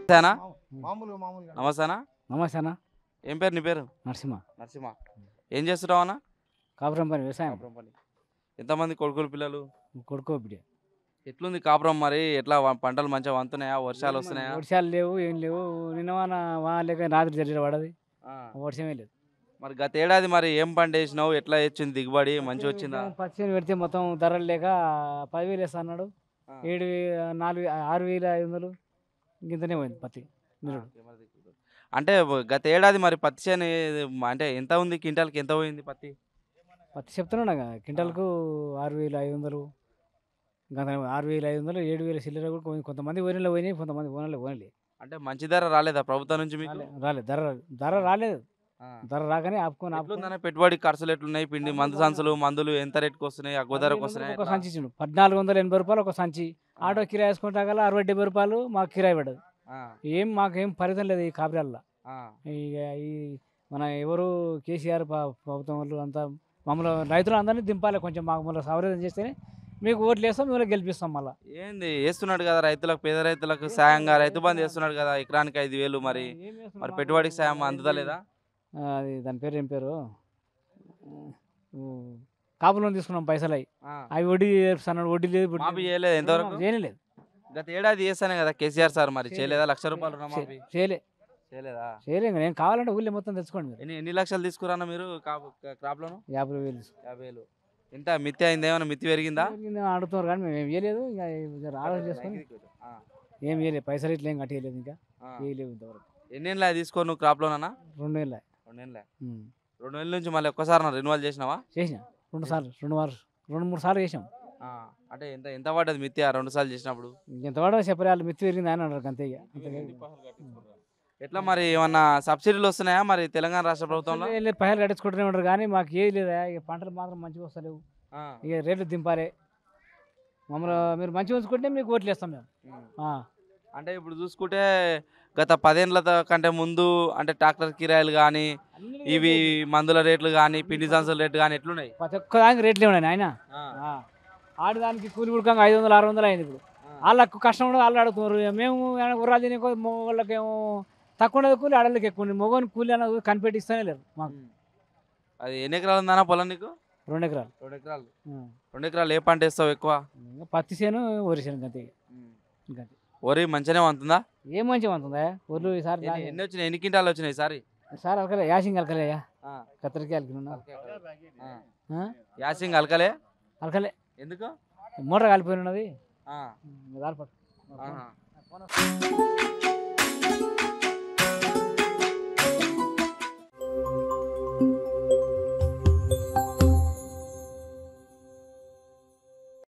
నమస్తేనా మామూలుగా మామూలుగా నమస్తేనా నమస్తే అన్న ఏం పేరు నీ పేరు నరసింహ నరసింహ ఏం చేస్తున్నావు అన్న కాపురం పని వ్యవసాయం కాపురం పని ఎంతమంది కొడుకులు పిల్లలు కొడుకో బిడ్డ ఎట్లుంది కాపురం మరి ఎట్లా వ- పంటలు మంచిగా వంతున్నాయా వర్షాలు వస్తున్నాయా వర్షాలు లేవు ఏం లేవు నిన్న వాన వాన లేక రాత్రి జరిగిన పడది ఆ. వర్షమే లేదు మరి గత ఏడాది మరి ఏం పంట వేసినావు ఎట్లా వచ్చింది దిగుబడి మంచిగా వచ్చిందా పచ్చిని పెడితే మొత్తం ధరలు లేక పదివేలు వేస్తా అన్నాడు ఆ. ఏడు వే- నాలుగు వే- ఆరు వేల ఐదు వందలు ఇంతనే పోయింది పత్తి నిరుడు అంటే గత ఏడాది మరి పత్తి చేను అంటే ఎంత ఉంది క్వింటాల్కి ఎంత పోయింది పత్తి పత్తి చెప్తున్నాడు కదా క్వింటాల్కు ఆరు వేల ఐదు వందలు గత ఆరు వేల ఐదు వందలు ఏడు వేల చిల్లర కూడా పోయింది. కొంతమంది ఓనెలో పోయినాయి కొంతమంది ఓనెలో పోనలే అంటే మంచి ధర రాలేదా ప్రభుత్వం నుంచి మీకు రాలే- రాలేదు ధర ధర రాలేదు ఆ. ధర రాగానే ఆపుకొని ఆపుకొని ఎట్లుందన్న పెట్టుబడి ఖర్చులు ఎట్లున్నాయి పిండి మందు సంచులు మందులు ఎంత రేట్కి వస్తున్నాయి అగ్వ ధరకు వస్తున్నాయి ఒక ఎట్లా? సంచి ఇచ్చిండు పద్నాలుగు వందల ఎనభై రూపాయలు ఒక సంచి ఆటో కిరాయి వేసుకుంటా గల అరవై డెబ్బై రూపాయలు మాకు కిరాయి పడ్డది ఆ, ఏం మాకేం ఫలితం లేదు ఈ కాపురాల్లో ఆ, ఇక ఈ మన ఎవరు కేసీఆర్ ప- ప్రభుత్వం వాళ్ళు అంతా మమ్మల్ని రైతులు అందరినీ దింపాలి కొంచెం మాకు మళ్ళీ సౌకర్యం చేస్తేనే మీకు ఓట్లు వేస్తాం మిమ్మల్ని గెలిపిస్తాం మళ్ళీ ఏంది వేస్తున్నాడు కదా రైతులకు పేద రైతులకు సాయంగా రైతు బంధు చేస్తున్నాడు కదా ఎకరానికి ఐదు వేలు మరి మరి పెట్టుబడికి సాయం అందుతలేదా అది దాని పేరు ఏం పేరు కాపులో తీసుకున్నాం పైసలు అవి ఆ, అవి వడ్డీ చేస్తున్నాడు వడ్డీ లేదు వడ్డీ మాఫీ లేదు. చేయలేదు ఎంతవరకు చేయలేదు గత ఏడాది చేస్తానే కదా కేసీఆర్ సార్ మరి చేయలేదా లక్ష రూపాయలు రుణమాఫీ చేయలే చేయలేదా చేయలేదు నేను కావాలంటే ఊళ్ళో మొత్తం తెచ్చుకోండి మీరు ఎన్ని ఎన్ని లక్షలు తీసుకురానా మీరు క్రాప్ లోను యాభై వేలు యాభై వేలు ఎంత మిత్తి అయింది ఏమైనా మిత్తి పెరిగిందా పెరిగింది అని అడుగుతున్నారు కానీ మేము ఏం చేయలేదు ఇంకా జర ఆలోచన చేసుకొని ఆ, ఏం చేయలేదు పైసలు ఇట్లా ఏం కట్టేయలేదు ఇంకా ఆ. ఏ లేవు ఇంతవరకు ఎన్నేళ్ళ తీసుకో నువ్వు క్రాప్ లోనా రెండు వేల రెండేళ్ళ రెండు నెలల నుంచి మళ్ళీ ఒక్కసారి రెన్యువల్ చేసినావా చేసిన రెండు సార్లు రెండు వారు రెండు మూడు సార్లు చేసాం ఆ, అంటే ఎంత ఎంత పడ్డది మిత్తి ఆ రెండు సార్లు చేసినప్పుడు ఎంత వాడో చెప్పరాలు మిత్తి పెరిగింది అని అన్నారు అంతే ఇక అంతే ఎట్లా మరి ఏమన్నా సబ్సిడీలు వస్తున్నాయా మరి తెలంగాణ రాష్ట్ర ప్రభుత్వంలో వెళ్ళి పైసలు కట్టించుకుంటూనే ఉంటారు కానీ మాకు ఏది లేదా ఇక పంటలు మాత్రం మంచిగా వస్తలేవు ఆ, ఇక రేట్లు దింపాలి మమ్మల్ని మీరు మంచిగా ఉంచుకుంటే మీకు ఓట్లు వేస్తాం మేము ఉమ్. ఆ. అంటే ఇప్పుడు చూసుకుంటే గత పదేళ్ళ త- కంటే ముందు అంటే ట్రాక్టర్ కిరాయిలు కానీ ఇవి మందుల రేట్లు కానీ పిండి సంచుల రేట్లు కానీ ఎట్లున్నాయి ప్రతి ఒక్క దానికి రేట్లు ఉన్నాయి ఆయన ఆ, ఆడదానికి కూలి ఉడకంగా ఐదు వందలు ఆరు వందలు అయింది ఇప్పుడు వాళ్ళకు కష్టం ఉండదు వాళ్ళు అడుగుతున్నారు మేము ఉర్రాలు తినే కొద్ది మగవాళ్ళకేమో తక్కువ ఉండదు కూలి ఆడవాళ్ళకి ఎక్కువ ఉంది మగవాని కూలి అన్నది కనిపెట్టిస్తూనే లేరు మాకు ఉమ్. అది ఎన్ని ఎకరాలు ఉందన్నా పొలం నీకు రెండు ఎకరాలు రెండు ఎకరాలు ఆ. రెండు ఎకరాలు ఏ పంట వేస్తావు ఎక్కువ ఇంకా పత్తి చేను వరి చేను అంతే ఇంకా అంతే. వరి మంచిగానే వంతుందా ఏం మంచిగా ఉంటుందా ఒర్లు ఈసారి ఎన్ని ఎన్ని వచ్చినాయి ఎన్ని క్వింటాలు వచ్చినాయి ఈసారి సార్ అలకలే యాసింగ్ అలకలేయా ఆ, కత్తరికాయ అలకినా ఆ. యాసింగ్ అలకలే అలకలే ఎందుకు మోటార్ కాలిపోయి ఉన్నది ఆ, దారి పట్టు ఆహా.